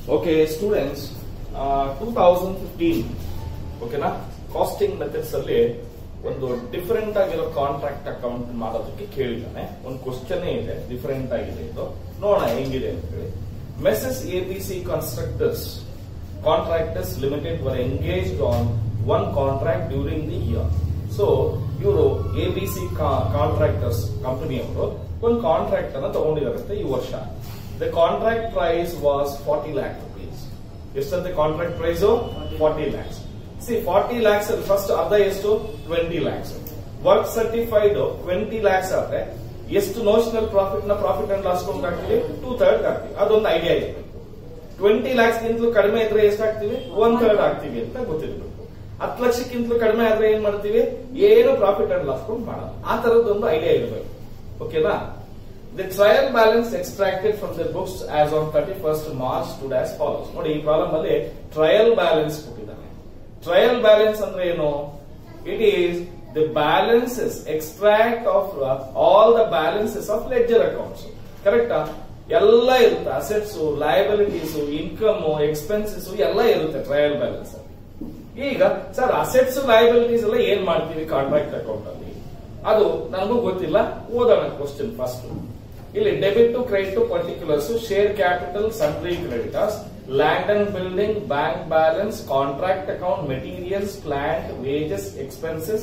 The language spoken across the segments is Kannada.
Okay students two thousand fifteen ಓಕೆನಾ ಕಾಸ್ಟಿಂಗ್ ಮೆಥಡ್ಸ್ ಅಲ್ಲಿ ಒಂದು ಡಿಫರೆಂಟ್ ಆಗಿರೋ ಕಾಂಟ್ರಾಕ್ಟ್ ಅಕೌಂಟ್ ಮಾಡೋದಕ್ಕೆ ಕೇಳಿದ್ದಾನೆ ಒಂದು ಕ್ವಶನ್ ಇದೆ ಡಿಫರೆಂಟ್ ಆಗಿದೆ ಇದು ನೋಡೋಣ ಹೆಂಗಿದೆ ಅಂತ ಹೇಳಿ messrs A B C constructors contractors limited were engaged on one contract during the year so ಇವರು ಎ ಬಿ ಸಿ ಕಾಂಟ್ರಾಕ್ಟರ್ಸ್ ಕಂಪನಿಯವರು ಒಂದು ಕಾಂಟ್ರಾಕ್ಟ್ ಅನ್ನ ತಗೊಂಡಿದಾರಂತೆ ಈ ವರ್ಷ ದ contract price was forty lakh rupees ಎಷ್ಟಂತೆ contract price forty lakhs see forty lakhs ಅಲ್ಲಿ ಫಸ್ಟ್ ಅರ್ಧ ಎಷ್ಟು twenty lakhs work certified twenty lakhs ಆದ್ರೆ ಎಷ್ಟು ನೋಷನಲ್ ಪ್ರಾಫಿಟ್ ನ ಪ್ರಾಫಿಟ್ ಅಂಡ್ ಲಾಸ್ ಅಕೌಂಟ್ ಹಾಕ್ತೀವಿ ಟೂ ಥರ್ಡ್ ಹಾಕ್ತೀವಿ ಅದೊಂದು ಐಡಿಯಾ ಇರಬೇಕು ಟ್ವೆಂಟಿ ಲ್ಯಾಕ್ಸ್ ಗಿಂತಲೂ ಕಡಿಮೆ ಇದ್ರೆ ಎಷ್ಟು ಹಾಕ್ತಿವಿ ಒನ್ ಥರ್ಡ್ ಹಾಕ್ತಿವಿ ಅಂತ ಗೊತ್ತಿರಬೇಕು ಹತ್ತು ಲಕ್ಷಕ್ಕಿಂತಲೂ ಕಡಿಮೆ ಆದ್ರೆ ಏನ್ ಮಾಡ್ತೀವಿ ಏನು ಪ್ರಾಫಿಟ್ ಅಂಡ್ ಲಾಸ್ ಅಕೌಂಟ್ ಮಾಡಲ್ಲ ಆ ತರದೊಂದು ಐಡಿಯಾ ಇರಬೇಕು ಓಕೆನಾ the trial balance extracted from the books as on thirty first March to as follows ನೋಡಿ ಈ ಪ್ರಾಬ್ಲಮ್ ಅಲ್ಲಿ ಟ್ರಯಲ್ ಬ್ಯಾಲೆನ್ಸ್ ಕೊಟ್ಟಿದ್ದಾನೆ ಟ್ರಯಲ್ ಬ್ಯಾಲೆನ್ಸ್ ಅಂದ್ರೆ ಏನು it is the balances extract of all the balances of ledger accounts ಕರೆಕ್ಟಾ ಎಲ್ಲ ಇರುತ್ತೆ ಅಸೆಟ್ಸ್ ಲಯಬಿಲಿಟೀಸ್ ಇನ್ಕಮ್ ಎಕ್ಸ್ಪೆನ್ಸಸ್ ಎಲ್ಲ ಇರುತ್ತೆ ಟ್ರಯಲ್ ಬ್ಯಾಲೆನ್ಸ್ ಈಗ ಸರ್ ಅಸೆಟ್ಸ್ ಲಯಬಿಲಿಟೀಸ್ ಎಲ್ಲ ಏನ್ ಮಾಡ್ತೀವಿ ಕಾಂಟ್ರಾಕ್ಟ್ ಅಕೌಂಟ್ ಅಲ್ಲಿ ಅದು ನನಗೂ ಗೊತ್ತಿಲ್ಲ ಓದೋಣ ಕ್ವಶನ್ ಫಸ್ಟ್ ಇಲ್ಲಿ debit to credit to particulars share capital sundry creditors land and building bank balance contract account materials plant wages expenses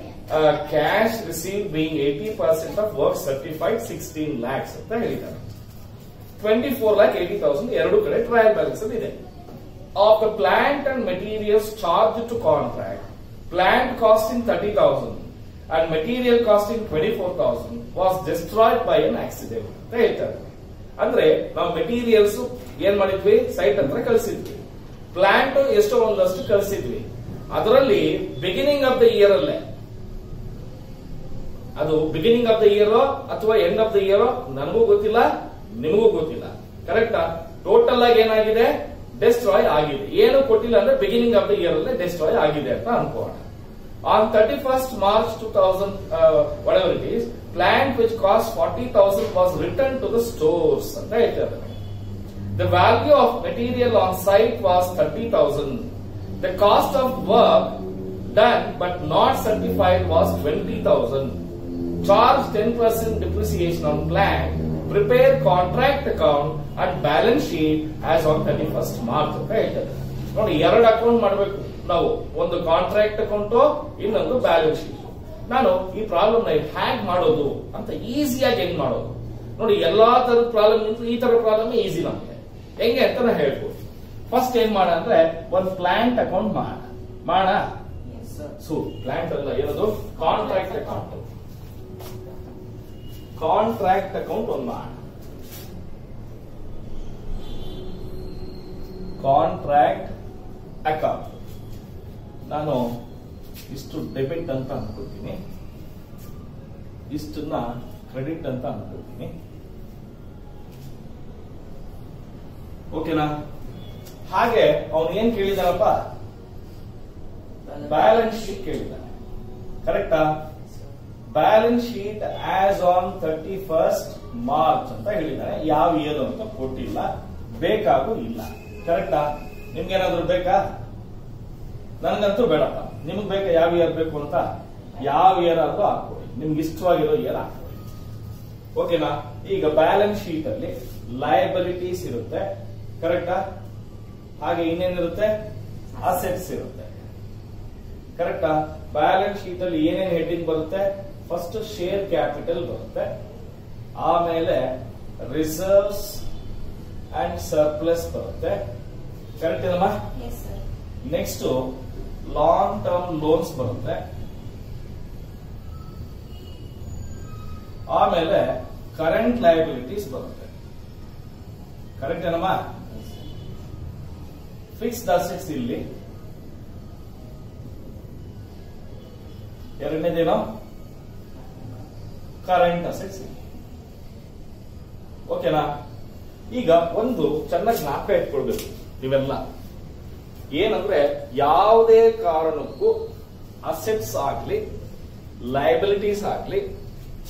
cash receive being eighty percent of work certified sixteen lakhs ಅಂತ ಹೇಳಿದ್ದಾರೆ twenty four lakh eighty thousand ಎರಡು ಕಡೆ ಟ್ರಯಲ್ ಬ್ಯಾಲೆನ್ಸ್ ಅಲ್ಲಿ ಇದೆ of the plant and materials charge to contract plant costing thirty thousand and material costing twenty four thousand was destroyed by an accident ಅಂತ ಹೇಳ್ತಾರೆ ಅಂದ್ರೆ ನಾವು ಮೆಟೀರಿಯಲ್ಸ್ ಏನ್ ಮಾಡಿದ್ವಿ ಸೈಟ್ ಹತ್ರ ಕಳಿಸಿದ್ವಿ ಪ್ಲಾಂಟ್ ಎಷ್ಟೋ ಒಂದಷ್ಟು ಕಳಿಸಿದ್ವಿ ಅದರಲ್ಲಿ ಬಿಗಿನಿಂಗ್ ಆಫ್ ದ ಇಯರ್ ಅಲ್ಲೇ ಅದು ಬಿಗಿನಿಂಗ್ ಆಫ್ ದ ಇಯರ್ ಅಥವಾ ಎಂಡ್ ಆಫ್ ದ ಇಯರ್ ನನಗೂ ಗೊತ್ತಿಲ್ಲ ನಿಮಗೂ ಗೊತ್ತಿಲ್ಲ ಕರೆಕ್ಟಾ ಟೋಟಲ್ ಆಗಿ ಏನಾಗಿದೆ ಡೆಸ್ಟ್ರಾಯ್ ಆಗಿದೆ ಏನು ಕೊಟ್ಟಿಲ್ಲ ಅಂದ್ರೆ ಬಿಗಿನಿಂಗ್ ಆಫ್ ದ ಇಯರ್ ಅಲ್ಲೇ ಡೆಸ್ಟ್ರಾಯ್ ಆಗಿದೆ ಅಂತ ಅನ್ಕೋಣ on thirty first March two thousand whatever it is plant which cost 40,000 was returned to the stores ಅಂತ ಹೇಳ್ತಾರೆ the value of material on site was 30,000 the cost of work done but not certified was 20,000 charge 10% depreciation on plant prepare contract account and balance sheet as on 31st March ಅಂತ ಹೇಳ್ತಾರೆ ನೋಡಿ ಎರಡು ಅಕೌಂಟ್ ಮಾಡಬೇಕು ನಾವು ಒಂದು ಕಾಂಟ್ರಾಕ್ಟ್ ಅಕೌಂಟ್ ಇನ್ನೊಂದು ಬ್ಯಾಲೆನ್ಸ್ ಶೀಟ್ ನಾನು ಈ ಪ್ರಾಬ್ಲಮ್ ನ ಹ್ಯಾಗ್ ಮಾಡೋದು ಅಂತ ಈಸಿಯಾಗಿ ಹೆಂಗ್ ಮಾಡೋದು ನೋಡಿ ಎಲ್ಲಾ ತರದ ಪ್ರಾಬ್ಲಮ್ ಈ ತರ ಪ್ರಾಬ್ಲಮ್ ಈಸಿ ನಮ್ಗೆ ಹೆಂಗೆ ಅಂತ ನಾ ಹೇಳ್ಬೋದು ಫಸ್ಟ್ ಏನ್ ಮಾಡ ಅಂದ್ರೆ ಒಂದು ಪ್ಲಾಂಟ್ ಅಕೌಂಟ್ ಮಾಡ ಮಾಡ ಸೊ ಪ್ಲಾಂಟ್ ಅಲ್ಲ ಏನದು ಕಾಂಟ್ರಾಕ್ಟ್ ಅಕೌಂಟ್ ಕಾಂಟ್ರಾಕ್ಟ್ ಅಕೌಂಟ್ ಒಂದು ಮಾಡ ಕಾಂಟ್ರಾಕ್ಟ್ ಅಕೌಂಟ್ ನಾನು ಇಷ್ಟು ಡೆಬಿಟ್ ಅಂತ ಅನ್ಕೊಳ್ತೀನಿ ಇಷ್ಟನ್ನ ಕ್ರೆಡಿಟ್ ಅಂತ ಅನ್ಕೊಳ್ತೀನಿ ಓಕೆನಾ ಹಾಗೆ ಅವನು ಏನ್ ಕೇಳಿದಾನಪ್ಪ ಬ್ಯಾಲೆನ್ಸ್ ಶೀಟ್ ಕೇಳಿದ್ದಾನೆ ಕರೆಕ್ಟಾ balance sheet as on thirty first March ಅಂತ ಹೇಳಿದ್ದಾನೆ ಯಾವ ಇಯರ್ ಅಂತ ಕೊಟ್ಟಿಲ್ಲ ಬೇಕಾಗೂ ಇಲ್ಲ ಕರೆಕ್ಟಾ ನಿಮ್ಗೇನಾದ್ರೂ ಬೇಕಾ ನನಗಂತೂ ಬೇಡಪ್ಪ ನಿಮ್ಗೆ ಬೇಕಾ ಯಾವ ಇಯರ್ ಬೇಕು ಅಂತ ಯಾವ ಇಯರ್ ಆದ್ರೂ ಹಾಕೊಳ್ಳಿ ನಿಮ್ಗೆ ಇಷ್ಟವಾಗಿರೋ ಇಯರ್ ಹಾಕೊಳ್ಳಿ ಓಕೆನಾ ಈಗ ಬ್ಯಾಲೆನ್ಸ್ ಶೀಟ್ ಅಲ್ಲಿ ಲಯಬಿಲಿಟೀಸ್ ಇರುತ್ತೆ ಕರೆಕ್ಟಾ ಹಾಗೆ ಇನ್ನೇನಿರುತ್ತೆ ಅಸೆಟ್ಸ್ ಇರುತ್ತೆ ಕರೆಕ್ಟಾ ಬ್ಯಾಲೆನ್ಸ್ ಶೀಟ್ ಅಲ್ಲಿ ಏನೇನು ಹೆಡ್ಡಿಂಗ್ ಬರುತ್ತೆ ಫಸ್ಟ್ ಶೇರ್ ಕ್ಯಾಪಿಟಲ್ ಬರುತ್ತೆ ಆಮೇಲೆ ರಿಸರ್ವ್ಸ್ ಅಂಡ್ ಸರ್ಪ್ಲಸ್ ಬರುತ್ತೆ ಕರೆಕ್ಟ್ ಏನಮ್ಮ ನೆಕ್ಸ್ಟ್ ಲಾಂಗ್ ಟರ್ಮ್ ಲೋನ್ಸ್ ಬರುತ್ತೆ ಆಮೇಲೆ ಕರೆಂಟ್ ಲಯಬಿಲಿಟೀಸ್ ಬರುತ್ತೆ ಕರೆಕ್ಟ್ ಏನಮ್ಮ ಫಿಕ್ಸ್ಡ್ ಅಸೆಟ್ಸ್ ಇಲ್ಲಿ ಎರಡನೇದೇನೋ ಕರೆಂಟ್ ಅಸೆಟ್ಸ್ ಇಲ್ಲಿ ಓಕೆನಾ ಈಗ ಒಂದು ಚೆನ್ನಾಗಿ ಜ್ಞಾಪಕ ಇಟ್ಕೊಳ್ಬೇಕು ನೀವೆಲ್ಲ ಏನಂದ್ರೆ ಯಾವುದೇ ಕಾರಣಕ್ಕೂ ಅಸೆಟ್ಸ್ ಆಗ್ಲಿ ಲಯಬಿಲಿಟೀಸ್ ಆಗ್ಲಿ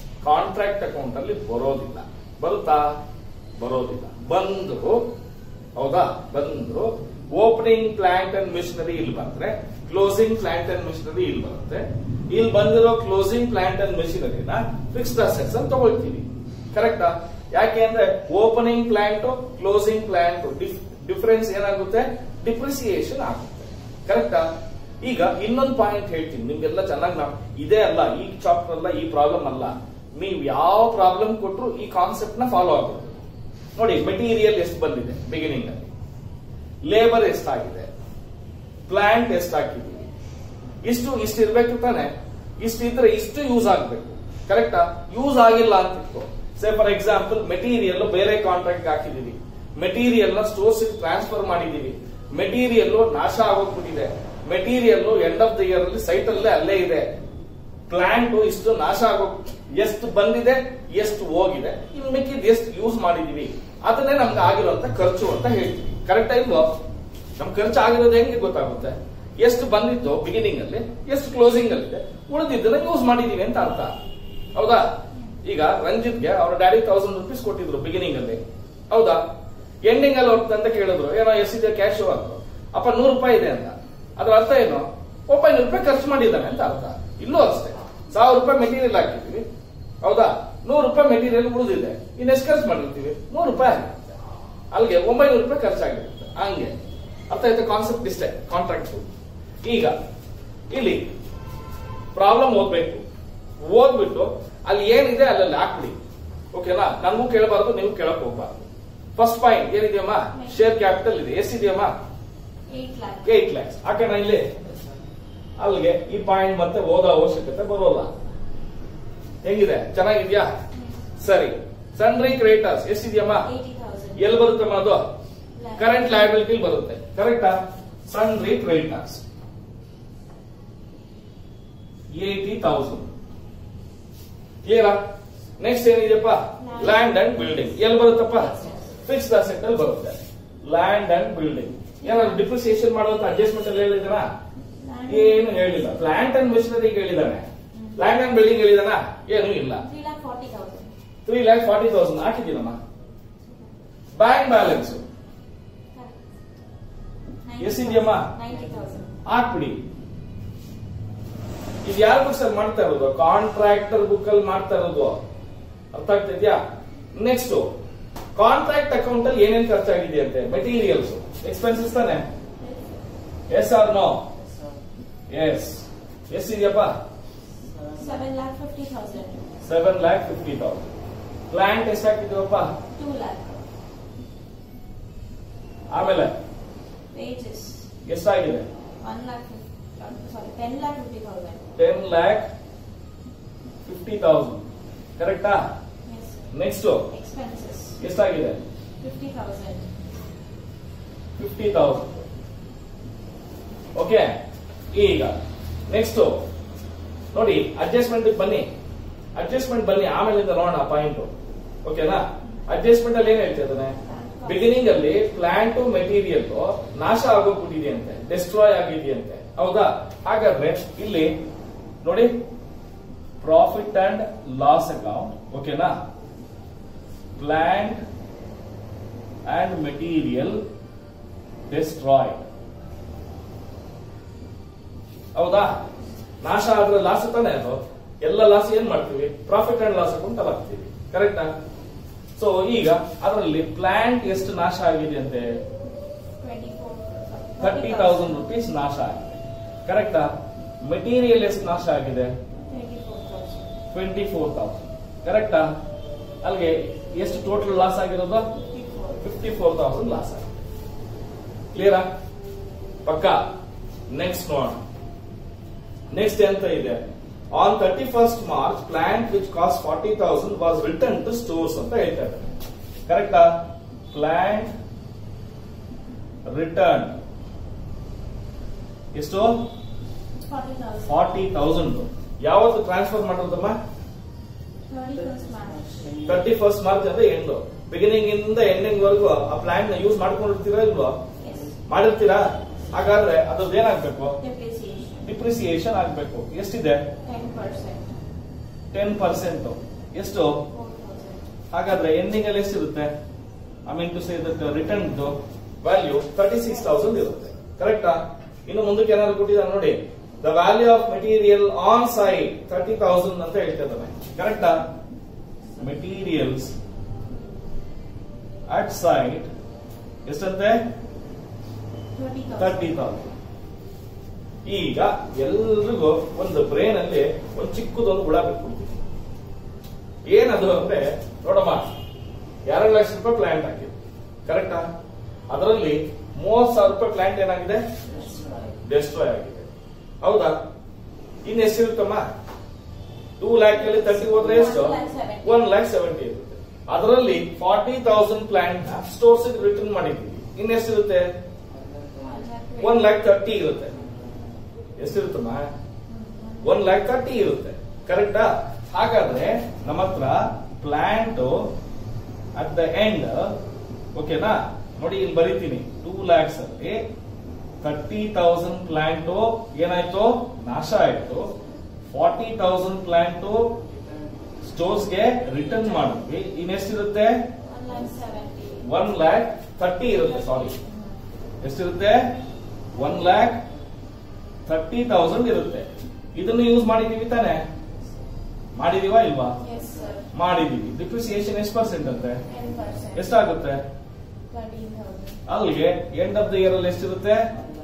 ಕಾಂಟ್ರಾಕ್ಟ್ ಅಕೌಂಟ್ ಅಲ್ಲಿ ಬರೋದಿಲ್ಲ ಬರುತ್ತಾ ಬರೋದಿಲ್ಲ ಬಂದು ಹೌದಾ ಬಂದ್ರು ಓಪನಿಂಗ್ ಪ್ಲಾಂಟ್ ಅಂಡ್ ಮಿಷನರಿ ಇಲ್ಲಿ ಬಂದ್ರೆ ಕ್ಲೋಸಿಂಗ್ ಪ್ಲಾಂಟ್ ಅಂಡ್ ಮಿಷನರಿ ಇಲ್ಲಿ ಬರುತ್ತೆ ಇಲ್ಲಿ ಬಂದಿರೋ ಕ್ಲೋಸಿಂಗ್ ಪ್ಲಾಂಟ್ ಅಂಡ್ ಮಿಷನರಿನ ಫಿಕ್ಸ್ಡ್ ಅಸೆಟ್ಸ್ ಅಂತ ತಗೊಳ್ತೀವಿ ಕರೆಕ್ಟಾ ಯಾಕೆ ಅಂದ್ರೆ opening plant closing plant difference ಏನಾಗುತ್ತೆ ಡಿಪ್ರಿಸಿಯೇಷನ್ ಆಗುತ್ತೆ ಕರೆಕ್ಟಾ ಈಗ ಇನ್ನೊಂದು ಪಾಯಿಂಟ್ ಹೇಳ್ತೀನಿ ನಿಮ್ಗೆಲ್ಲ ಚೆನ್ನಾಗಿ ನಾವು ಇದೇ ಅಲ್ಲ ಈ ಚಾಪ್ಟರ್ ಅಲ್ಲ ಈ ಪ್ರಾಬ್ಲಮ್ ಅಲ್ಲ ನೀವು ಯಾವ ಪ್ರಾಬ್ಲಮ್ ಕೊಟ್ಟರು ಈ ಕಾನ್ಸೆಪ್ಟ್ ನ ಫಾಲೋ ಆಗಬೇಕು ನೋಡಿ ಮೆಟೀರಿಯಲ್ ಎಷ್ಟು ಬಂದಿದೆ ಬಿಗಿನಿಂಗ್ ಅಲ್ಲಿ ಲೇಬರ್ ಎಷ್ಟಾಗಿದೆ ಪ್ಲಾಂಟ್ ಎಷ್ಟು ಹಾಕಿದೀವಿ ಇಷ್ಟು ಇಷ್ಟು ಇರ್ಬೇಕು ತಾನೆ ಇಷ್ಟು ಇದ್ರೆ ಇಷ್ಟು ಯೂಸ್ ಆಗ್ಬೇಕು ಕರೆಕ್ಟಾ ಯೂಸ್ ಆಗಿಲ್ಲ ಅಂತಿತ್ತು ಸೇ ಫಾರ್ ಎಕ್ಸಾಂಪಲ್ ಮೆಟೀರಿಯಲ್ ಬೇರೆ ಕಾಂಟ್ರಾಕ್ಟ್ ಹಾಕಿದೀವಿ ಮೆಟೀರಿಯಲ್ ನ ಸ್ಟೋರ್ಸ್ ಟ್ರಾನ್ಸ್ಫರ್ ಮಾಡಿದೀವಿ ಮೆಟೀರಿಯಲ್ ನಾಶ ಆಗೋಗ್ಬಿಟ್ಟಿದೆ material end of the year ಅಲ್ಲಿ ಸೈಟ್ ಅಲ್ಲೇ ಅಲ್ಲೇ ಇದೆ ಪ್ಲಾಂಟ್ ಇಷ್ಟು ನಾಶ ಆಗೋ ಎಷ್ಟು ಬಂದಿದೆ ಎಷ್ಟು ಹೋಗಿದೆ ಇನ್ನು ಮಿಕ್ಕಿದ್ ಎಷ್ಟು ಯೂಸ್ ಮಾಡಿದೀವಿ ಅದನ್ನೇ ನಮ್ಗೆ ಆಗಿರುವಂತ ಖರ್ಚು ಅಂತ ಹೇಳ್ತೀವಿ ಕರೆಕ್ಟ್ ಇಲ್ವೋ ನಮ್ ಖರ್ಚು ಆಗಿರೋದು ಹೆಂಗೆ ಗೊತ್ತಾಗುತ್ತೆ ಎಷ್ಟು ಬಂದಿತ್ತು ಬಿಗಿನಿಂಗ್ ಅಲ್ಲಿ ಎಷ್ಟು ಕ್ಲೋಸಿಂಗ್ ಅಲ್ಲಿ ಇದೆ ಉಳಿದಿದ್ದನ್ನ ಯೂಸ್ ಮಾಡಿದೀವಿ ಅಂತ ಅರ್ಥ ಹೌದಾ ಈಗ ರಂಜಿತ್ಗೆ ಅವ್ರ ಡ್ಯಾಡಿ ತೌಸಂಡ್ ರುಪೀಸ್ ಕೊಟ್ಟಿದ್ರು ಬಿಗಿನಿಂಗ್ ಅಲ್ಲಿ ಹೌದಾ ಎಂಡಿಂಗ್ ಅಲ್ಲಿ ಅವ್ರ ಅಂತ ಕೇಳಿದ್ರು ಏನೋ ಎಷ್ಟಿದೆ ಕ್ಯಾಶ್ ಅಂತ ಅಪ್ಪ ನೂರು ರೂಪಾಯಿ ಇದೆ ಅಂತ ಅದ್ರ ಅರ್ಥ ಏನು ಒಂಬೈನೂರು ರೂಪಾಯಿ ಖರ್ಚು ಮಾಡಿದ್ದಾನೆ ಅಂತ ಅರ್ಥ ಇಲ್ಲೂ ಅಷ್ಟೇ ಸಾವಿರ ರೂಪಾಯಿ ಮೆಟೀರಿಯಲ್ ಹಾಕಿದ್ವಿ ಹೌದಾ ನೂರು ರೂಪಾಯಿ ಮೆಟೀರಿಯಲ್ ಉಳಿದಿದೆ ಇನ್ನೆಷ್ಟು ಖರ್ಚು ಮಾಡಿರ್ತೀವಿ ನೂರು ರೂಪಾಯಿ ಆಗಿರುತ್ತೆ ಅಲ್ಲಿಗೆ ಒಂಬೈನೂರು ರೂಪಾಯಿ ಖರ್ಚಾಗಿರುತ್ತೆ ಹಂಗೆ ಅರ್ಥ ಆಯ್ತಾ ಕಾನ್ಸೆಪ್ಟ್ ಇಷ್ಟೇ ಕಾಂಟ್ರಾಕ್ಟ್ ಈಗ ಇಲ್ಲಿ ಪ್ರಾಬ್ಲಮ್ ಓದ್ಬೇಕು ಓದ್ಬಿಟ್ಟು ಅಲ್ಲಿ ಏನಿದೆ ಅಲ್ಲಲ್ಲಿ ಹಾಕ್ಬಿಡಿ ಓಕೆನಾ ನನಗೂ ಕೇಳಬಾರ್ದು ನೀವು ಕೇಳಕ್ ಹೋಗ್ಬಾರ್ದು ಫಸ್ಟ್ ಪಾಯಿಂಟ್ ಏನಿದೆಯಮ್ಮ ಶೇರ್ ಕ್ಯಾಪಿಟಲ್ ಇದೆ ಎಷ್ಟಿದೆಯಮ್ಮ ಏಟ್ ಲ್ಯಾಕ್ ಏಟ್ ಲ್ಯಾಕ್ಸ್ ಹಾಕೋಣ ಇಲ್ಲಿ ಅಲ್ಲಿಗೆ ಈ ಪಾಯಿಂಟ್ ಮತ್ತೆ ಓದೋ ಅವಶ್ಯಕತೆ ಬರೋಲ್ಲ ಹೆಂಗಿದೆ ಚೆನ್ನಾಗಿದ್ಯಾ ಸರಿ ಸನ್ರಿ ಕ್ರಿಯೇಟರ್ಸ್ ಎಷ್ಟಿದೆಯಮ್ಮ ಏಯ್ಟಿ ತೌಸಂಡ್ ಎಲ್ಲಿ ಬರುತ್ತಮ್ಮ ಅದು ಕರೆಂಟ್ ಲಯಬಿಲಿಟಿ ಬರುತ್ತೆ ಕರೆಕ್ಟಾ ಸನ್ರಿ ಕ್ರಿಯೇಟರ್ಸ್ ಏಟಿ ತೌಸಂಡ್ ಕ್ಲಿಯರಾ ನೆಕ್ಸ್ಟ್ ಏನಿದೆಯಪ್ಪ ಲ್ಯಾಂಡ್ ಅಂಡ್ ಬಿಲ್ಡಿಂಗ್ ಎಲ್ಲಿ ಬರುತ್ತಪ್ಪ ಫಿಕ್ಸ್ಡ್ ಅಸೆಟ್ ಅಲ್ಲಿ ಬರುತ್ತೆ ಲ್ಯಾಂಡ್ ಅಂಡ್ ಬಿಲ್ಡಿಂಗ್ ಏನಾದ್ರು ಡಿಪ್ರಿಸಿಯೇಷನ್ ಮಾಡುವಂತ ಅಡ್ಜಸ್ಟ್ಮೆಂಟ್ ಅಲ್ಲಿ ಹೇಳಿದಾನ ಏನು ಹೇಳಿಲ್ಲ ಪ್ಲಾಂಟ್ ಅಂಡ್ ಮಿಷನರಿ ಹೇಳಿದಾನೆ ಲ್ಯಾಂಡ್ ಅಂಡ್ ಬಿಲ್ಡಿಂಗ್ ಹೇಳಿದಾನ ಏನು ಇಲ್ಲ three lakh forty thousand three lakh forty thousand ಹಾಕಿದ್ದೀನಮ್ಮ ಬ್ಯಾಂಕ್ ಬ್ಯಾಲೆನ್ಸ್ ಎಷ್ಟಿದ್ಯಮ್ಮ? ನೈಂಟಿ ತೌಸಂಡ್ ಹಾಕ್ಬಿಡಿ ಇದು ಯಾರ ಬುಕ್ಸ್ ಅಲ್ಲಿ ಮಾಡ್ತಾ ಇರೋದು ಕಾಂಟ್ರಾಕ್ಟರ್ ಬುಕ್ ಅಲ್ಲಿ ಮಾಡ್ತಾ ಇರೋದು ಅರ್ಥ ಆಗ್ತಿದ್ಯಾ ನೆಕ್ಸ್ಟ್ ಕಾಂಟ್ರಾಕ್ಟ್ ಅಕೌಂಟ್ ಅಲ್ಲಿ ಏನೇನ್ ಖರ್ಚಾಗಿದೆ ಅಂತೆ ಮೆಟೀರಿಯಲ್ಸ್ ಎಕ್ಸ್ಪೆನ್ಸಸ್ ತಾನೆ ಎಸ್ ಆರ್ ನೋ ಎಸ್ ಎಷ್ಟಿದೆಯಪ್ಪ seven lakh fifty thousand seven lakh fifty thousand plant ಎಷ್ಟಾಕಿದೀವಪ್ಪ ಟೂ ಲ್ಯಾಕ್ ಆಮೇಲೆ ವೇಜಸ್ ಎಷ್ಟಾಗಿದೆ one lakh sorry ten lakh fifty thousand ten lakh fifty thousand ಕರೆಕ್ಟಾ ಎಸ್ ನೆಕ್ಸ್ಟ್ ಎಕ್ಸ್ಪೆನ್ಸಸ್ ಎಷ್ಟಾಗಿದೆ fifty thousand fifty thousand okay ಈಗ ನೆಕ್ಸ್ಟ್ ನೋಡಿ ಅಡ್ಜಸ್ಟ್ಮೆಂಟ್ ಬನ್ನಿ ಅಡ್ಜಸ್ಟ್ಮೆಂಟ್ ಬನ್ನಿ ಆಮೇಲಿಂದ ನೋಡೋಣ ಪಾಯಿಂಟ್ ಓಕೆನಾ ಅಡ್ಜಸ್ಟ್ಮೆಂಟ್ ಅಲ್ಲಿ ಏನ್ ಹೇಳ್ತಿದ್ದಾನೆ ಬಿಗಿನಿಂಗ್ ಅಲ್ಲಿ ಪ್ಲಾಂಟ್ ಮೆಟೀರಿಯಲ್ ನಾಶ ಆಗೋಗ್ಬಿಟ್ಟಿದೆಯಂತೆ ಡಿಸ್ಟ್ರಾಯ್ ಆಗಿದೆಯಂತೆ ಹೌದಾ ಹಾಗಾದ್ರೆ ಇಲ್ಲಿ ನೋಡಿ ಪ್ರಾಫಿಟ್ ಅಂಡ್ ಲಾಸ್ ಅಕೌಂಟ್ ಓಕೆನಾ ಪ್ಲಾಂಟ್ ಅಂಡ್ ಮೆಟೀರಿಯಲ್ ಡಿಸ್ಟ್ರಾಯ್ಡ್ ಹೌದಾ ನಾಶ ಆದ್ರೆ ಲಾಸ್ ತಾನೆ ಅದು ಎಲ್ಲ ಲಾಸ್ ಏನ್ ಮಾಡ್ತೀವಿ ಪ್ರಾಫಿಟ್ ಅಂಡ್ ಲಾಸ್ ಅಕೌಂಟ್ ಅಲ್ಲಿ ಹಾಕ್ತೀವಿ ಕರೆಕ್ಟಾ ಸೊ ಈಗ ಅದರಲ್ಲಿ ಪ್ಲಾಂಟ್ ಎಷ್ಟು ನಾಶ ಆಗಿದೆ ಅಂತೆ twenty four thirty thousand rupees ನಾಶ ಆಗಿದೆ ಕರೆಕ್ಟಾ ಮೆಟೀರಿಯಲ್ ಎಷ್ಟು ನಾಶ ಆಗಿದೆ twenty four thousand twenty four thousand ಕರೆಕ್ಟಾ ಅಲ್ಲಿಗೆ ಎಷ್ಟು ಟೋಟಲ್ ಲಾಸ್ ಆಗಿರೋದು fifty four fifty four thousand loss ಆಗಿದೆ ಕ್ಲಿಯರಾ ಪಕ್ಕ ನೆಕ್ಸ್ಟ್ ನೋಡೋಣ ನೆಕ್ಸ್ಟ್ ಎಂತ ಇದೆ on thirty first March plant which cost forty thousand was return to stores ಅಂತ ಹೇಳ್ತಾ ಇದ್ದಾರೆ ಕರೆಕ್ಟಾ ಪ್ಲಾಂಟ್ ರಿಟರ್ನ್ ಎಷ್ಟು ಫಾರ್ಟಿ ತೌಸಂಡ್ ಫಾರ್ಟಿ ತೌಸಂಡ್ ಯಾವತ್ತು ಟ್ರಾನ್ಸ್ಫರ್ ಮಾಡೋದಮ್ಮ thirty first March thirty first March ಅಂದ್ರೆ ಎಂಡು ಬಿಗಿನಿಂಗ್ ಇಂದ ಎಂಡಿಂಗ್ ವರೆಗೂ ಆ ಪ್ಲಾಂಟ್ ನ ಯೂಸ್ ಮಾಡ್ಕೊಂಡಿರ್ತೀರಾ ಇಲ್ವಾ ಎಸ್ ಮಾಡಿರ್ತೀರಾ ಹಾಗಾದ್ರೆ ಅದ್ರದ್ದು ಏನಾಗ್ಬೇಕು ಡೆಪ್ರಿಸಿಯೇಷನ್ ಡಿಪ್ರಿಸಿಯೇಷನ್ ಆಗ್ಬೇಕು ಎಷ್ಟಿದೆ ಟೆನ್ ಪರ್ಸೆಂಟ್ ಟೆನ್ ಪರ್ಸೆಂಟ್ ಎಷ್ಟು ಫೋರ್ ತೌಸಂಡ್ ಹಾಗಾದ್ರೆ ಎಂಡಿಂಗ್ ಅಲ್ಲಿ ಎಷ್ಟಿರುತ್ತೆ I mean to say that return value thirty six thousand ಇರುತ್ತೆ ಕರೆಕ್ಟಾ ಇನ್ನು ಮುಂದಕ್ಕೆ ಏನಾದ್ರು ಕೊಟ್ಟಿದ್ದಾರೆ ನೋಡಿ the value of material on site thirty thousand ಅಂತ ಹೇಳ್ತಿದ್ದಾನೆ ಕರೆಕ್ಟಾ ಮೆಟೀರಿಯಲ್ಸ್ ಅಟ್ ಸೈಟ್ ಎಷ್ಟಂತೆ Thirty thousand. ತರ್ಟಿ ತೌಸಂಡ್ ಈಗ ಎಲ್ರಿಗೂ ಒಂದು ಬ್ರೇನ್ ಅಲ್ಲಿ ಒಂದು ಚಿಕ್ಕದೊಂದು ಹುಳ ಬಿಟ್ಬಿಡ್ತೀವಿ ಏನದು ಅಂದ್ರೆ ನೋಡಮ್ಮ ಎರಡು ಲಕ್ಷ ರೂಪಾಯಿ ಪ್ಲಾಂಟ್ ಹಾಕಿದೆ ಕರೆಕ್ಟಾ ಅದರಲ್ಲಿ ಮೂವತ್ ಸಾವಿರ ರೂಪಾಯಿ ಪ್ಲಾಂಟ್ ಏನಾಗಿದೆ ಡೆಸ್ಟ್ರಾಯ್ ಆಗಿದೆ ಹೌದಾ ಇನ್ ಎಷ್ಟಿರುತ್ತಮ್ಮ ಟೂ ಲ್ಯಾಕ್ ಅಲ್ಲಿ ತರ್ಟಿ ಹೋದ್ರೆ ಎಷ್ಟು One lakh seventy. One lakh seventy ಇರುತ್ತೆ ಅದರಲ್ಲಿ ಫಾರ್ಟಿ ತೌಸಂಡ್ ಪ್ಲಾಂಟ್ ನ ಸ್ಟೋರ್ಸ್ ರಿಟರ್ನ್ ಮಾಡಿದ್ದೀವಿ ಇನ್ ಎಷ್ಟಿರುತ್ತೆ ಒನ್ ಲ್ಯಾಕ್ ತರ್ಟಿ ಇರುತ್ತೆ ಎಷ್ಟಿರುತ್ತಮ್ಮ ಒನ್ ಲ್ಯಾಕ್ ತರ್ಟಿ ಇರುತ್ತೆ ಕರೆಕ್ಟಾ ಹಾಗಾದ್ರೆ ನಮ್ಮ ಹತ್ರ ಪ್ಲಾಂಟ್ ಅಟ್ ದ ಎಂಡ್ ಓಕೆನಾ ನೋಡಿ ಇಲ್ಲಿ ಬರೀತೀನಿ ಟೂ ಲ್ಯಾಕ್ಸ್ ಅಲ್ಲಿ ತರ್ಟಿ ತೌಸಂಡ್ ಪ್ಲಾಂಟ್ ಏನಾಯ್ತು ನಾಶ ಆಯ್ತು ಫಾರ್ಟಿ ತೌಸಂಡ್ ಪ್ಲಾಂಟ್ ಸ್ಟೋರ್ಸ್ಗೆ ರಿಟರ್ನ್ ಮಾಡಿದ್ವಿ ಇನ್ನೆಷ್ಟಿರುತ್ತೆ One lakh seventy. One lakh thirty ಇರುತ್ತೆ ಸಾರಿ ಎಷ್ಟಿರುತ್ತೆ ಒನ್ ಲ್ಯಾಕ್ ಥರ್ಟಿ ತೌಸಂಡ್ ಇರುತ್ತೆ ಇದನ್ನು ಯೂಸ್ ಮಾಡಿದೀವಿ ತಾನೆ ಮಾಡಿದೀವಾ ಇಲ್ವಾ Yes, sir. ಮಾಡಿದೀವಿ ಡಿಪ್ರಿಸಿಯೇಷನ್ ಎಷ್ಟು ಪರ್ಸೆಂಟ್ ಅಂತೆ Ten percent. ಎಷ್ಟಾಗುತ್ತೆ Thirteen thousand. ಅಲ್ಲಿಗೆ ಎಂಡ್ ಆಫ್ ದ ಇಯರ್ ಅಲ್ಲಿ ಎಷ್ಟಿರುತ್ತೆ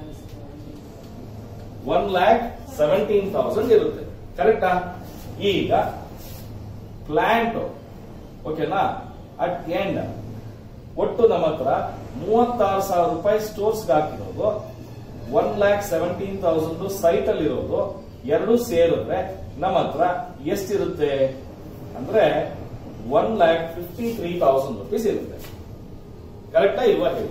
ಒನ್ ಲ್ಯಾಕ್ ಸೆವೆಂಟೀನ್ ತೌಸಂಡ್ ಇರುತ್ತೆ ಕರೆಕ್ಟಾ ಈಗ ಪ್ಲಾಂಟ್ ಓಕೆನಾ ಅಟ್ ಎಂಡ್ ಒಟ್ಟು ನಮ್ಮ ಹತ್ರ ಮೂವತ್ತಾರು ಸಾವಿರ ರೂಪಾಯಿ ಸ್ಟೋರ್ಸ್ ಹಾಕಿರೋದು one lakh seventeen thousand site ಅಲ್ಲಿ ಇರೋದು ಎರಡು ಸೇರಿದ್ರೆ ನಮ್ಮ ಹತ್ರ ಎಷ್ಟಿರುತ್ತೆ ಅಂದ್ರೆ one lakh fifty three thousand rupees ಇರುತ್ತೆ ಕರೆಕ್ಟಾ ಇಲ್ವಾ ಹೇಳಿ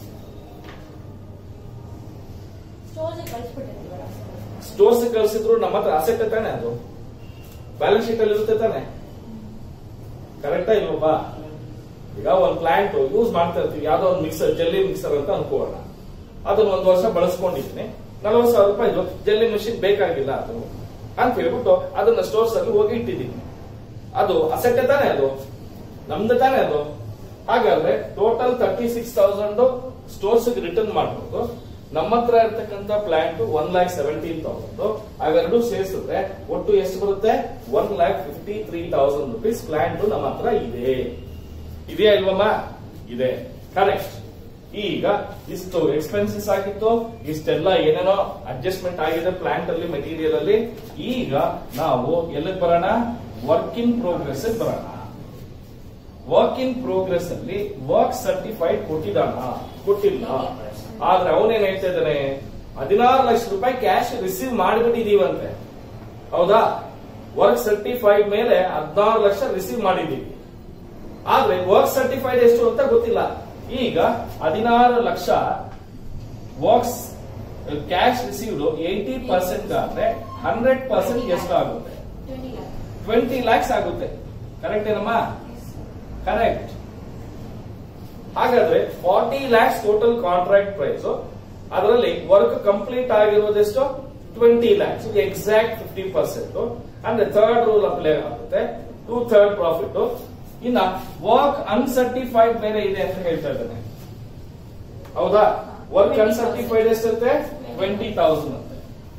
Stores ಗೆ ಕಳ್ಸ್ಬಿಟ್ಟಿದ್ದೀವಲ್ಲ sir. ಸ್ಟೋರ್ಸ್ ಕಳಿಸಿದ್ರು ನಮ್ಮ ಹತ್ರ ಅಸೆಟ್ ತಾನೆ ಅದು ಬ್ಯಾಲೆನ್ಸ್ ಶೀಟ್ ಅಲ್ಲಿ ಇರುತ್ತೆ ತಾನೆ ಕರೆಕ್ಟಾ ಇಲ್ವಪ್ಪ ಈಗ ಒಂದು ಪ್ಲಾಂಟ್ ಯೂಸ್ ಮಾಡ್ತಾ ಇರ್ತೀವಿ ಯಾವ್ದೋ ಒಂದು ಮಿಕ್ಸರ್ ಜಲ್ಲಿ ಮಿಕ್ಸರ್ ಅಂತ ಅನ್ಕೋಣ ಅದನ್ನ ಒಂದು ವರ್ಷ ಬಳಸ್ಕೊಂಡಿದ್ದೀನಿ ನಲವತ್ತು ಸಾವಿರ ರೂಪಾಯಿ ಜಲ್ಲಿ ಮಿಷಿನ್ ಬೇಕಾಗಿಲ್ಲ ಅದು ಅಂತ ಹೇಳ್ಬಿಟ್ಟು ಅದನ್ನ ಸ್ಟೋರ್ಸ್ ಅಲ್ಲಿ ಹೋಗಿ ಇಟ್ಟಿದ್ದೀನಿ ಅದು ಅಸೆಟ್ ತಾನೆ ಅದು ನಮ್ದು ತಾನೆ ಅದು ಹಾಗಾದ್ರೆ total thirty six thousand stores return ಮಾಡಬಹುದು ನಮ್ಮ ಹತ್ರ ಇರ್ತಕ್ಕಂಥ plant one lakh seventeen thousand ಅವೆರಡು ಸೇರಿಸಿದ್ರೆ ಒಟ್ಟು ಎಷ್ಟು ಬರುತ್ತೆ one lakh fifty three thousand rupees plant ನಮ್ಮ ಹತ್ರ ಇದೆ ಇದೆಯಾ ಇಲ್ವಮ್ಮ ಇದೆ ಕರೆಕ್ಟ್ ಈಗ ಇಷ್ಟು ಎಕ್ಸ್ಪೆನ್ಸಸ್ ಆಗಿತ್ತು ಇಷ್ಟೆಲ್ಲ ಏನೇನೋ ಅಡ್ಜಸ್ಟ್ಮೆಂಟ್ ಆಗಿದೆ ಪ್ಲಾಂಟ್ ಅಲ್ಲಿ ಮೆಟೀರಿಯಲ್ ಅಲ್ಲಿ ಈಗ ನಾವು ಎಲ್ಲಿಗೆ ಬರೋಣ ವರ್ಕ್ ಇನ್ ಪ್ರೋಗ್ರೆಸ್ ಬರೋಣ ವರ್ಕ್ ಇನ್ ಪ್ರೋಗ್ರೆಸ್ ಅಲ್ಲಿ ವರ್ಕ್ ಸರ್ಟಿಫೈಡ್ ಕೊಟ್ಟಿದ್ದಾನ ಕೊಟ್ಟಿಲ್ಲ ಆದ್ರೆ ಅವನೇನ್ ಹೇಳ್ತಾ ಇದ್ದಾನೆ ಹದಿನಾರು ಲಕ್ಷ ರೂಪಾಯಿ ಕ್ಯಾಶ್ ರಿಸೀವ್ ಮಾಡಿಬಿಟ್ಟಿದೀವಂತೆ ಹೌದಾ ವರ್ಕ್ ಸರ್ಟಿಫೈಡ್ ಮೇಲೆ ಹದಿನಾರು ಲಕ್ಷ ರಿಸೀವ್ ಮಾಡಿದೀವಿ ಆದ್ರೆ ವರ್ಕ್ ಸರ್ಟಿಫೈಡ್ ಎಷ್ಟು ಅಂತ ಗೊತ್ತಿಲ್ಲ ಈಗ ಹದಿನಾರು ಲಕ್ಷ works cash received eighty percent ಆದ್ರೆ ಹಂಡ್ರೆಡ್ ಪರ್ಸೆಂಟ್ ಎಷ್ಟು ಆಗುತ್ತೆ Twenty lakh. ಟ್ವೆಂಟಿ ಲ್ಯಾಕ್ಸ್ ಆಗುತ್ತೆ ಕರೆಕ್ಟ್ ಏನಮ್ಮ Yes, sir. ಕರೆಕ್ಟ್ ಹಾಗಾದ್ರೆ forty lakhs total contract price ಅದರಲ್ಲಿ ವರ್ಕ್ ಕಂಪ್ಲೀಟ್ ಆಗಿರೋದೆಷ್ಟು twenty lakhs exact fifty percent ಅಂದ್ರೆ ಥರ್ಡ್ ರೂಲ್ ಅಪ್ಲೈ ಆಗುತ್ತೆ ಟೂ ಥರ್ಡ್ ಪ್ರಾಫಿಟ್ ಇನ್ನ ವರ್ಕ್ ಅನ್ಸರ್ಟಿಫೈಡ್ ಬೇರೆ ಇದೆ ಅಂತ ಹೇಳ್ತಾ ಇದ್ದಾನೆ ಹೌದಾ ವರ್ಕ್ ಅನ್ಸರ್ಟಿಫೈಡ್ ಎಷ್ಟಿರುತ್ತೆ ಟ್ವೆಂಟಿ ತೌಸಂಡ್ ಅಂತೆ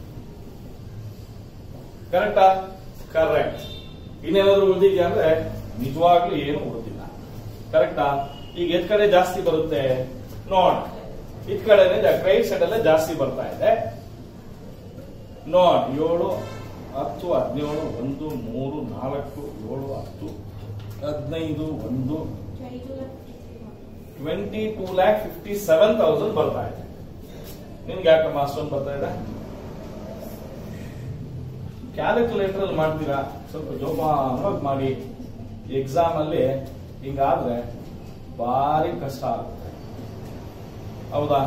ಕರೆಕ್ಟಾ ಕರೆಕ್ಟ್ ಇನ್ನೇನಾದ್ರು ಉಳಿದಿದ್ಯಾ ಅಂದ್ರೆ ನಿಜವಾಗ್ಲೂ ಏನು ಉಳಿದಿಲ್ಲ ಕರೆಕ್ಟಾ ಈಗ ಎದ್ ಕಡೆ ಜಾಸ್ತಿ ಬರುತ್ತೆ ನೋಡ್ ಇದ್ ಕಡೆನೆ ಕ್ರೈಟ್ ಸೈಡ್ ಅಲ್ಲೇ ಜಾಸ್ತಿ ಬರ್ತಾ ಇದೆ ನೋಡ್ ಏಳು ಹತ್ತು ಹದಿನೇಳು ಒಂದು ಮೂರು ನಾಲ್ಕು ಏಳು ಹತ್ತು ಹದಿನೈದು ಒಂದು Twenty-two lakh fifty-three thousand. Twenty two lakh fifty seven thousand ಬರ್ತಾ ಇದೆ ನಿಮ್ಗೆ ಯಾಕಮ್ಮ ಅಷ್ಟೊಂದು ಬರ್ತಾ ಇದೆ ಕ್ಯಾಲ್ಕುಲೇಟರ್ ಅಲ್ಲಿ ಮಾಡ್ತೀರಾ ಸ್ವಲ್ಪ ಜೋಪಾನವಾಗಿ ಮಾಡಿ ಎಕ್ಸಾಮ್ ಅಲ್ಲಿ ಹಿಂಗಾದ್ರೆ ಭಾರಿ ಕಷ್ಟ ಆಗುತ್ತೆ ಹೌದಾ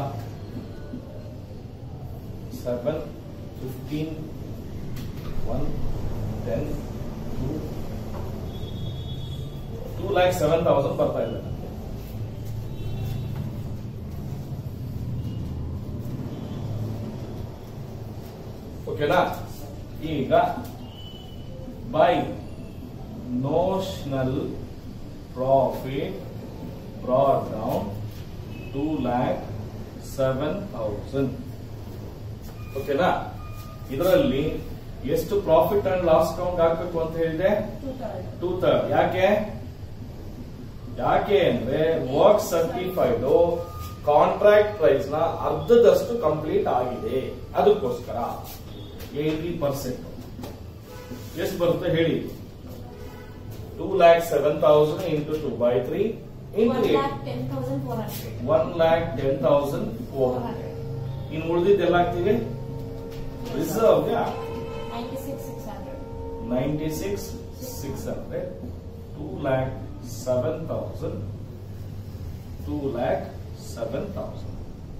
seven fifteen one ten two two lakh seven thousand ಬರ್ತಾ ಇದೆ ನಮ್ಗೆ ಓಕೆನಾ ಈಗ by notional profit brought down two lakh seven thousand ಓಕೆನಾ ಇದರಲ್ಲಿ ಎಷ್ಟು ಪ್ರಾಫಿಟ್ ಅಂಡ್ ಲಾಸ್ ಅಕೌಂಟ್ ಹಾಕ್ಬೇಕು ಅಂತ ಹೇಳಿದೆ ಟೂ ತರ್ಡ್ ಟೂ ಥರ್ಡ್ ಯಾಕೆ ಯಾಕೆ ಅಂದ್ರೆ ವರ್ಕ್ ಸರ್ಟಿಫೈಡ್ ಕಾಂಟ್ರಾಕ್ಟ್ ಪ್ರೈಸ್ ನ ಅರ್ಧದಷ್ಟು ಕಂಪ್ಲೀಟ್ ಆಗಿದೆ ಅದಕ್ಕೋಸ್ಕರ ಏಟಿ ಪರ್ಸೆಂಟ್ ಎಷ್ಟು ಬರುತ್ತೆ ಹೇಳಿ two lakh seven thousand into two by three into one eight lakh ten thousand four hundred one lakh ten thousand four hundred ಇನ್ನು ಉಳಿದಿದ್ದೆಲ್ಲ ಆಗ್ತೀವಿ reserve ninety six six hundred ninety six six hundred two lakh seven thousand two lakh seven thousand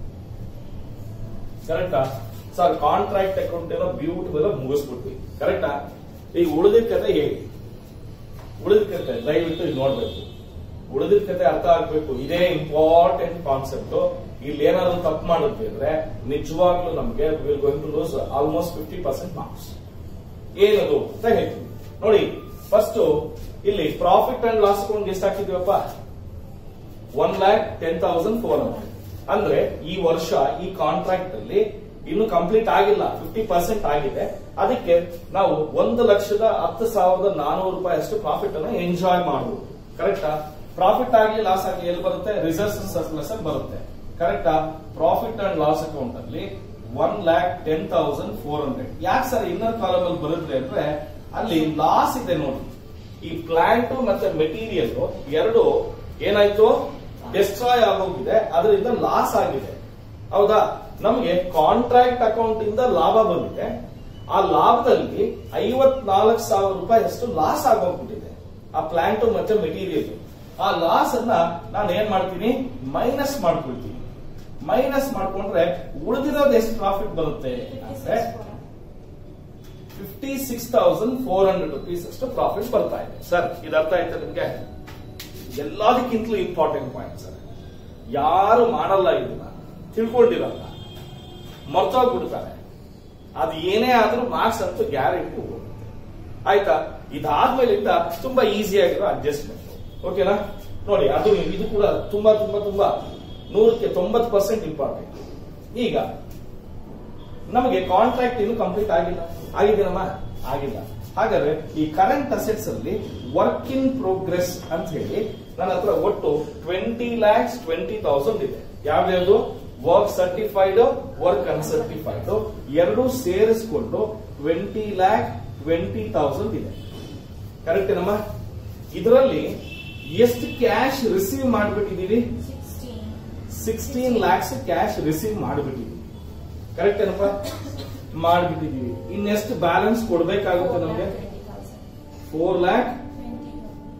ಕರೆಕ್ಟಾ ಸರ್ ಕಾಂಟ್ರಾಕ್ಟ್ ಅಕೌಂಟ್ ಏನೋ ಬ್ಯೂಟಿಫುಲ್ ಮುಗಿಸ್ಬಿಟ್ವಿ ಕರೆಕ್ಟಾ ಈಗ ಉಳಿದ ಕತೆ ಹೇಳಿ ಉಳಿದ ಕತೆ ದಯವಿಟ್ಟು ಇದು ನೋಡ್ಬೇಕು ಉಳಿದ ಕತೆ ಅರ್ಥ ಆಗ್ಬೇಕು ಇದೇ ಇಂಪಾರ್ಟೆಂಟ್ ಕಾನ್ಸೆಪ್ಟ್ ಇಲ್ಲಿ ಏನಾದ್ರು ತಪ್ಪು ಮಾಡಿದ್ವಿ ಅಂದ್ರೆ ನಿಜವಾಗ್ಲೂ ನಮ್ಗೆ will going to lose almost fifty percent marks ಏನದು ಅಂತ ಹೇಳ್ತೀವಿ ನೋಡಿ ಫಸ್ಟ್ ಇಲ್ಲಿ ಪ್ರಾಫಿಟ್ ಅಂಡ್ ಲಾಸ್ ಅಕೌಂಟ್ ಎಷ್ಟು ಹಾಕಿದ್ವಪ್ಪ one lakh ten thousand four hundred ಅಂದ್ರೆ ಈ ವರ್ಷ ಈ ಕಾಂಟ್ರಾಕ್ಟ್ ಅಲ್ಲಿ ಇನ್ನು ಕಂಪ್ಲೀಟ್ ಆಗಿಲ್ಲ ಫಿಫ್ಟಿ ಪರ್ಸೆಂಟ್ ಆಗಿದೆ ಅದಕ್ಕೆ ನಾವು ಒಂದು ಲಕ್ಷದ ಹತ್ತು ಸಾವಿರದ ನಾನೂರು ರೂಪಾಯಿ ಅಷ್ಟು ಪ್ರಾಫಿಟ್ ಅನ್ನು ಎಂಜಾಯ್ ಮಾಡಬಹುದು ಕರೆಕ್ಟಾ ಪ್ರಾಫಿಟ್ ಆಗಲಿ ಲಾಸ್ ಆಗಲಿ ಎಲ್ಲಿ ಬರುತ್ತೆ ರಿಸರ್ವ್ಸ್ ಸರ್ಪ್ಲಸ್ ಅಲ್ಲಿ ಬರುತ್ತೆ ಕರೆಕ್ಟಾ ಪ್ರಾಫಿಟ್ ಅಂಡ್ ಲಾಸ್ ಅಕೌಂಟ್ ಅಲ್ಲಿ one lakh ten thousand four hundred ಯಾಕೆ ಸರ್ ಇನ್ನರ್ ಕಾಲಮ್ ಅಲ್ಲಿ ಬರುತ್ತೆ ಅಂದ್ರೆ ಅಲ್ಲಿ ಲಾಸ್ ಇದೆ ನೋಡಿ ಈ ಪ್ಲಾಂಟ್ ಮತ್ತೆ ಮೆಟೀರಿಯಲ್ ಎರಡು ಏನಾಯ್ತು ಡಿಸ್ಟ್ರಾಯ್ ಆಗೋಗಿದೆ ಅದರಿಂದ ಲಾಸ್ ಆಗಿದೆ ಹೌದಾ ನಮಗೆ ಕಾಂಟ್ರಾಕ್ಟ್ ಅಕೌಂಟ್ ಇಂದ ಲಾಭ ಬಂದಿದೆ ಆ ಲಾಭದಲ್ಲಿ ಐವತ್ನಾಲ್ಕು ಸಾವಿರ ರೂಪಾಯಿ ಅಷ್ಟು ಲಾಸ್ ಆಗೋಗ್ಬಿಟ್ಟಿದೆ ಆ ಪ್ಲಾಂಟ್ ಮತ್ತೆ ಮೆಟೀರಿಯಲ್ ಆ ಲಾಸ್ ಅನ್ನ ನಾನು ಏನ್ ಮಾಡ್ತೀನಿ ಮೈನಸ್ ಮಾಡ್ಕೊಳ್ತೀನಿ ಮೈನಸ್ ಮಾಡ್ಕೊಂಡ್ರೆ ಉಳಿದಿರೋದು ಎಷ್ಟು ಪ್ರಾಫಿಟ್ ಬರುತ್ತೆ ಅಂದ್ರೆ fifty six thousand four hundred rupees ಅಷ್ಟು ಪ್ರಾಫಿಟ್ ಬರ್ತಾ ಇದೆ ಸರ್ ಇದು ಅರ್ಥ ಆಯ್ತಾ ನಿಮ್ಗೆ ಎಲ್ಲದಕ್ಕಿಂತಲೂ ಇಂಪಾರ್ಟೆಂಟ್ ಪಾಯಿಂಟ್ ಸರ್ ಯಾರು ಮಾಡಲ್ಲ ಇದನ್ನ ತಿಳ್ಕೊಂಡಿರಲ್ಲ ಮರ್ತೋಗ್ಬಿಡ್ತಾರೆ ಅದು ಏನೇ ಆದ್ರೂ ಮಾರ್ಕ್ಸ್ ಅಂತೂ ಗ್ಯಾರಂಟಿ ಹೋಗುತ್ತೆ ಆಯ್ತಾ ಇದಾದ್ಮೇಲಿಂದ ತುಂಬಾ ಈಸಿ ಆಗಿರೋ ಅಡ್ಜಸ್ಟ್ಮೆಂಟ್ ಓಕೆನಾ ನೋಡಿ ಅದು ಇದು ಕೂಡ ತುಂಬಾ ತುಂಬಾ ತುಂಬಾ ನೂರಕ್ಕೆ ತೊಂಬತ್ತು ಪರ್ಸೆಂಟ್ ಇಂಪಾರ್ಟೆಂಟ್ ಈಗ ನಮಗೆ ಕಾಂಟ್ರಾಕ್ಟ್ ಇನ್ನು ಕಂಪ್ಲೀಟ್ ಆಗಿಲ್ಲ ಆಗಿದೆನಮ್ಮ ಆಗಿಲ್ಲ ಹಾಗಾದ್ರೆ ಈ ಕರೆಂಟ್ ಅಸೆಟ್ಸ್ ಅಲ್ಲಿ ವರ್ಕ್ ಇನ್ ಪ್ರೋಗ್ರೆಸ್ ಅಂತ ಹೇಳಿ ನನ್ನ ಹತ್ರ ಒಟ್ಟು ಟ್ವೆಂಟಿ ಲ್ಯಾಕ್ಸ್ ಟ್ವೆಂಟಿ ತೌಸಂಡ್ ಇದೆ ಯಾವ್ದು ವರ್ಕ್ ಸರ್ಟಿಫೈಡ್ ವರ್ಕ್ ಅನ್ಸರ್ಟಿಫೈಡ್ ಎರಡು ಸೇರಿಸ್ಕೊಂಡು ಟ್ವೆಂಟಿ ಲ್ಯಾಕ್ ಟ್ವೆಂಟಿ ತೌಸಂಡ್ ಇದೆ ಕರೆಕ್ಟ್ ಏನಮ್ಮ ಇದರಲ್ಲಿ ಎಷ್ಟು ಕ್ಯಾಶ್ ರಿಸೀವ್ ಮಾಡ್ಬಿಟ್ಟಿದೀವಿ sixteen sixteen lakhs cash receive ಮಾಡಿಬಿಟ್ಟಿದೀವಿ ಕರೆಕ್ಟ್ ಏನಪ್ಪ ಮಾಡ್ಬಿಟ್ಟಿದೀವಿ ಇನ್ನೆಷ್ಟು ಬ್ಯಾಲೆನ್ಸ್ ಕೊಡ್ಬೇಕಾಗುತ್ತೆ ನಮ್ಗೆ twenty thousand four lakh twenty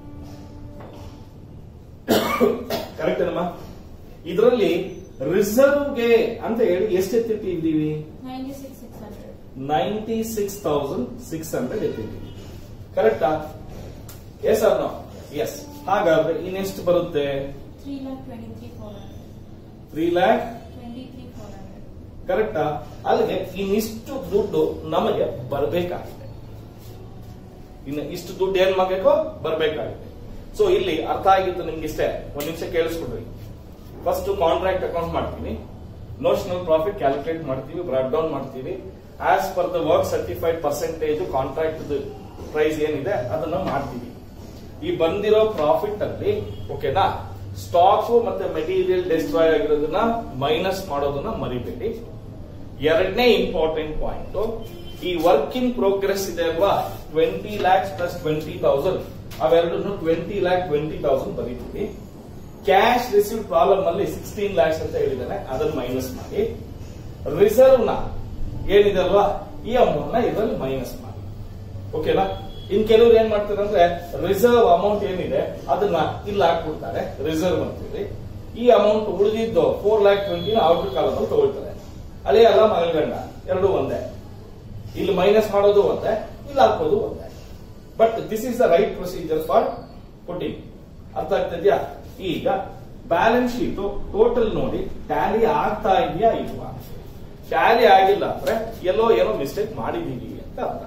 correct ಏನಮ್ಮ ಇದರಲ್ಲಿ ರಿಸರ್ವ್ಗೆ ಅಂತ ಹೇಳಿ ಎಷ್ಟು ಎತ್ತಿಟ್ಟಿದ್ದೀವಿ ninety six six hundred ninety six thousand six hundred ಎತ್ತಿದ್ದೀವಿ ಕರೆಕ್ಟಾ ಎಸ್ ಆರ್ ನೋ ಎಸ್ ಹಾಗಾದ್ರೆ ಇನ್ನೆಷ್ಟು ಬರುತ್ತೆ three lakh twenty three four hundred three lakh twenty three four hundred ಕರೆಕ್ಟಾ ಅಲ್ಲಿಗೆ ಇನ್ನಿಷ್ಟು ದುಡ್ಡು ನಮಗೆ ಬರಬೇಕಾಗಿದೆ ಇನ್ನು ಇಷ್ಟು ದುಡ್ಡು ಏನ್ ಮಾಡ್ಬೇಕು ಬರಬೇಕಾಗಿದೆ ಸೊ ಇಲ್ಲಿ ಅರ್ಥ ಆಗಿತ್ತು ನಿಮ್ಗೆ ಇಷ್ಟೇ ಒಂದ್ ನಿಮಿಷ ಕೇಳಿಸ್ಕೊಡ್ರಿ ಫಸ್ಟ್ ಕಾಂಟ್ರಾಕ್ಟ್ ಅಕೌಂಟ್ ಮಾಡ್ತೀನಿ ನೋಷನಲ್ ಪ್ರಾಫಿಟ್ ಕ್ಯಾಲ್ಕುಲೇಟ್ ಮಾಡ್ತೀವಿ ಬ್ರಾಡ್ ಡೌನ್ ಮಾಡ್ತೀವಿ as per the work certified percentage contract price ಏನಿದೆ ಅದನ್ನ ಮಾಡ್ತೀವಿ ಈ ಬಂದಿರೋ ಪ್ರಾಫಿಟ್ ಅಲ್ಲಿ ಓಕೆನಾ ಸ್ಟಾಕ್ ಮತ್ತೆ ಮೆಟೀರಿಯಲ್ ಡಿಸ್ಟ್ರಾಯ್ ಆಗಿರೋದನ್ನ ಮೈನಸ್ ಮಾಡೋದನ್ನ ಮರಿಬೇಡಿ ಎರಡನೇ ಇಂಪಾರ್ಟೆಂಟ್ ಪಾಯಿಂಟ್ ಈ ವರ್ಕ್ ಇನ್ ಪ್ರೋಗ್ರೆಸ್ ಇದೆ ಅಲ್ವಾ twenty lakhs plus twenty thousand ಅವೆರಡನ್ನು ಟ್ವೆಂಟಿ ಲ್ಯಾಕ್ ಟ್ವೆಂಟಿ ತೌಸಂಡ್ ಬರೀತೀವಿ ಕ್ಯಾಶ್ ರಿಸೀವ್ ಪ್ರಾಬ್ಲಮ್ ಅಲ್ಲಿ ಸಿಕ್ಸ್ಟೀನ್ ಲ್ಯಾಕ್ಸ್ ಅಂತ ಹೇಳಿದಾನೆ ಅದನ್ನ ಮೈನಸ್ ಮಾಡಿ ರಿಸರ್ವ್ ನ ಏನಿದೆ ಅಲ್ವಾ ಈ ಅಮೌಂಟ್ ನ ಇದರಲ್ಲಿ ಮೈನಸ್ ಮಾಡಿ ಓಕೆನಾ ಇನ್ ಕೆಲವ್ರು ಏನ್ ಮಾಡ್ತಾರೆ ಅಂದ್ರೆ ರಿಸರ್ವ್ ಅಮೌಂಟ್ ಏನಿದೆ ಅದನ್ನ ಇಲ್ಲಿ ಹಾಕ್ಬಿಡ್ತಾರೆ ರಿಸರ್ವ್ ಅಂತೇಳಿ ಈ ಅಮೌಂಟ್ ಉಳಿದಿದ್ದು ಫೋರ್ ಲ್ಯಾಕ್ ಟ್ವೆಂಟಿ ಔಟರ್ ಕಾಲದಲ್ಲಿ ತಗೊಳ್ತಾರೆ ಅಲ್ಲೇ ಅಲ್ಲ ಮಗಲ್ಗಂಡ ಎರಡು ಒಂದೇ ಇಲ್ಲಿ ಮೈನಸ್ ಮಾಡೋದು ಒಂದೇ ಇಲ್ಲಿ ಹಾಕೋದು ಒಂದೇ but this is the right procedure for putting ಅರ್ಥ ಆಗ್ತಿದ್ಯಾ ಈಗ ಬ್ಯಾಲೆನ್ಸ್ ಶೀಟ್ ಟೋಟಲ್ ನೋಡಿ ಟ್ಯಾಲಿ ಆಗ್ತಾ ಇದೆಯಾ ಇಲ್ವಾ ಟ್ಯಾಲಿ ಆಗಿಲ್ಲ ಅಂದ್ರೆ ಎಲ್ಲೋ ಏನೋ ಮಿಸ್ಟೇಕ್ ಮಾಡಿದೀವಿ ಅಂತ ಅರ್ಥ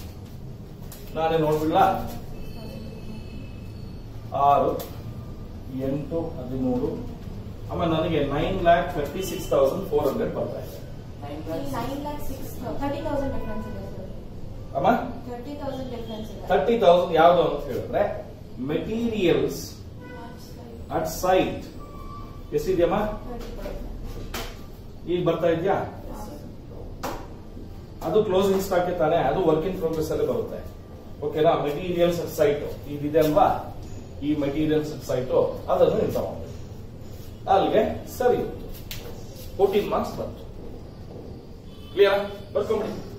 ನಾನೇ ನೋಡ್ಬಿಡ್ಲ ಆರು ಎಂಟು ಹದಿಮೂರು ಆಮೇಲೆ ನನಗೆ nine lakh fifty six thousand four hundred ಬರ್ತಾ ಇದೆ nine lakh six thirty thousand difference ಇದೆ ಸರ್ ಅಮ್ಮ ತರ್ಟಿ ತೌಸಂಡ್ ಡಿಫ್ರೆನ್ಸ್ ಇದೆ ತರ್ಟಿ ತೌಸಂಡ್ ಯಾವ್ದು ಅಂತ ಹೇಳಿದ್ರೆ ಮೆಟೀರಿಯಲ್ಸ್ ಅಟ್ ಸೈಟ್ ಎಷ್ಟಿದೆಯಮ್ಮ ಈಗ ಬರ್ತಾ ಇದೆಯಾ ಅದು ಕ್ಲೋಸಿಂಗ್ ಸ್ಟಾಕ್ ತಾನೆ ಅದು ವರ್ಕ್ ಇನ್ ಪ್ರೋಗ್ರೆಸ್ ಅಲ್ಲಿ ಬರುತ್ತೆ ಓಕೆನಾ ಮೆಟೀರಿಯಲ್ಸ್ ಅಟ್ ಸೈಟ್ ಇದಿದೆ ಅಲ್ವಾ ಈ ಮೆಟೀರಿಯಲ್ಸ್ ಅಟ್ ಸೈಟ್ ಅದನ್ನು ನೀವು ತಗೊಂಡು ಅಲ್ಲಿಗೆ ಸರಿ ಫೋರ್ಟೀನ್ ಮಾರ್ಕ್ಸ್ ಬಂತು ಕ್ಲಿಯರ್ ಬರ್ಕೊಂಬಿಡಿ